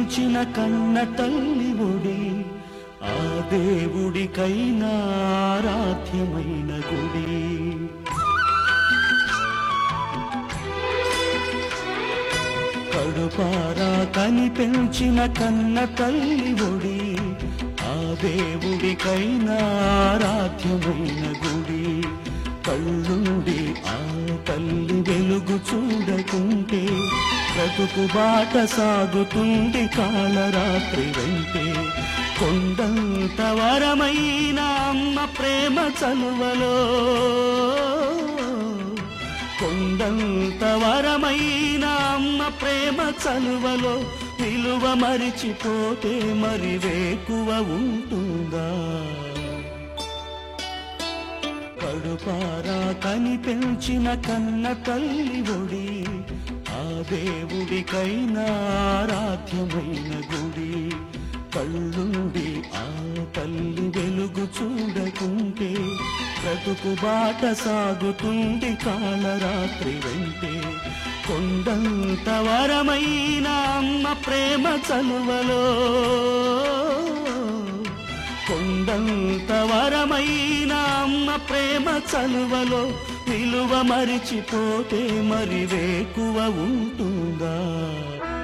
పెంచిన కన్న తల్లి ఒడి ఆ దేవుడికైనా ఆరాధ్యమైన గుడి కడుపారా కని పెంచిన కన్న తల్లి ఒడి ఆ దేవుడికైనా ఆరాధ్యమైన గుడి కళ్ళుండి ఆ తల్లి వెలుగు చూడకుంటే బ్రతుకు బాట సాగుతుంది కాలరాత్రి వెంటే కొండంత వరమైన అమ్మ ప్రేమ చలువలో కొండంత వరమైన అమ్మ ప్రేమ చలువలో విలువ మరిచిపోతే మరి వేకువ ఉంటుందా కడుపారా కని పెంచిన కన్న తల్లి ఒడి ఆ దేవుడికైనా ఆరాధ్యమైన గుడి కళ్ళుండి ఆ తల్లి వెలుగు చూడకుంటే బ్రతుకు బాట సాగుతుంది కాలరాత్రి వెంటే కొండంత వరమైన అమ్మ ప్రేమ చలువలో కొండంత వరమైన అమ్మ ప్రేమ చలువలో విలువ మరిచిపోతే మరి వేకువ ఉంటుందా